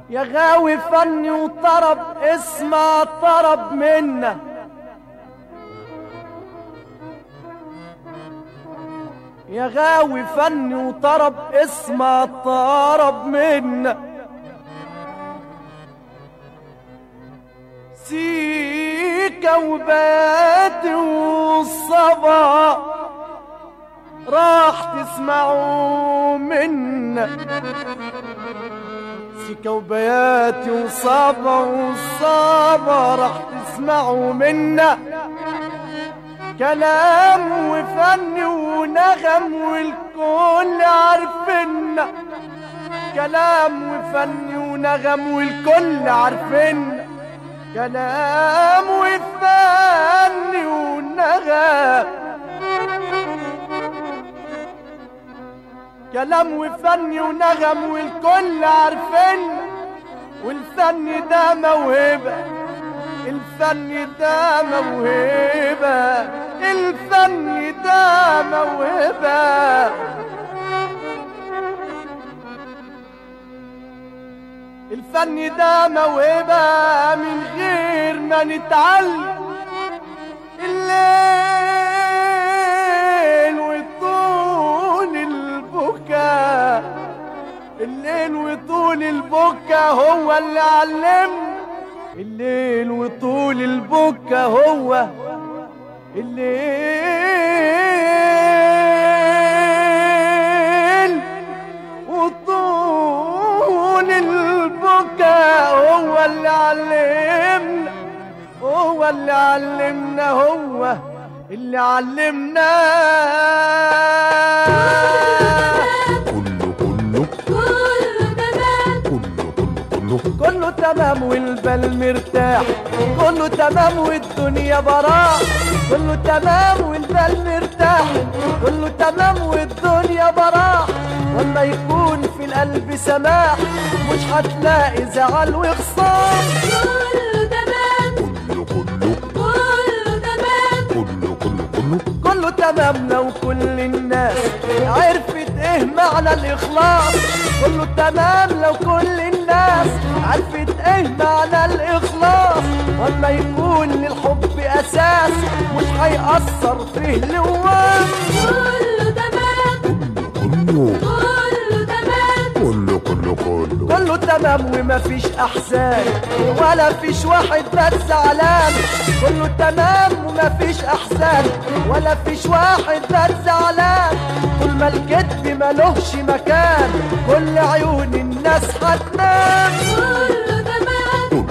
يا غاوي فني وطرب اسمع طرب منا يا غاوي فني وطرب اسمع طرب منا سيكا وبات والصبا راح تسمعوا منا سيكا وبياتي وصابا وصابا راح تسمعوا منا كلام وفن ونغم والكل عارفنا كلام وفن ونغم والكل عارفنا كلام وفن ونغم كلام وفن ونغم والكل عارفين والفن ده موهبة الفن ده موهبة الفن ده موهبة الفن ده موهبة من غير ما نتعلم الليل وطول البكا الليل وطول البكا هو اللي علمنا الليل وطول البكا هو الليل وطول البكا هو اللي علمنا هو اللي علمنا هو اللي علمنا كله كله كله تمام كله كله كله كله تمام والبال مرتاح كله تمام والدنيا براح كله تمام والبال مرتاح كله تمام والدنيا براح لما يكون في القلب سماح مش هتلاقي زعل وخصام كله تمام كله كله كله تمام كله كله كله كله تمام لو كل الناس عرفت ايه معنى الاخلاص كله تمام لو كل الناس عرفت ايه معنى الاخلاص وما يكون للحب اساس مش هيأثر فيه لوام كله تمام كله كله تمام كله كله كله كله تمام ومفيش احزان ولا فيش واحد بس زعلان كله تمام ومفيش احزان ولا فيش واحد بس زعلان طول ما الكذب ملوش مكان كل عيون الناس هتنام كله تمام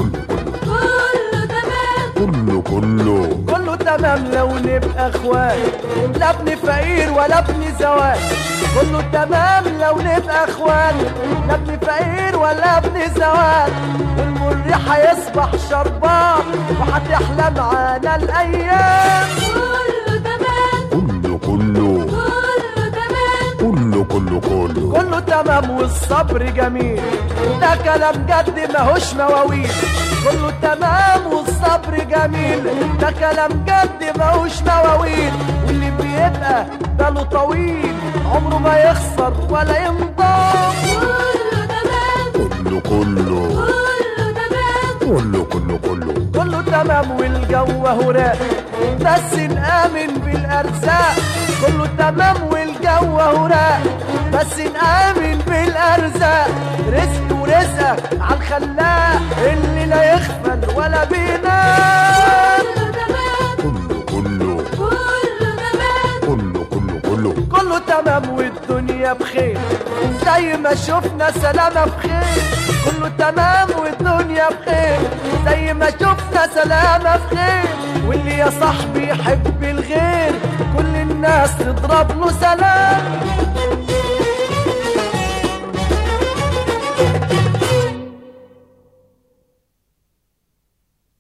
كله كله كله تمام كله كله كله تمام لو نبقى اخوات لا ابن فقير ولا ابن زواج كله تمام لو نبقى اخوات لا ابن فقير ولا ابن زواج والمر هيصبح شربان وهتحلى معانا الايام كله تمام كله كله كله تمام كله كله كله كله تمام والصبر جميل ده كلام جد ماهوش مواويل كله تمام والصبر جميل ده كلام جد ماهوش مواويل واللي بيبقى باله طويل عمره ما يخسر ولا ينضام كله تمام كله كله كله تمام كله كله كله كله تمام والجو هراء بس نآمن بالأرزاق كله تمام والجو هراء بس نآمن بالأرزاق رزق ورزقك عالخلاق اللي لا يخفل ولا بينام كله تمام كله كله كله تمام كله كله كله كله تمام والدنيا بخير زي ما شفنا سلامة بخير كله تمام والدنيا بخير زي ما شفنا سلامة بخير واللي يا صاحبي يحب الغير كل الناس تضرب له سلام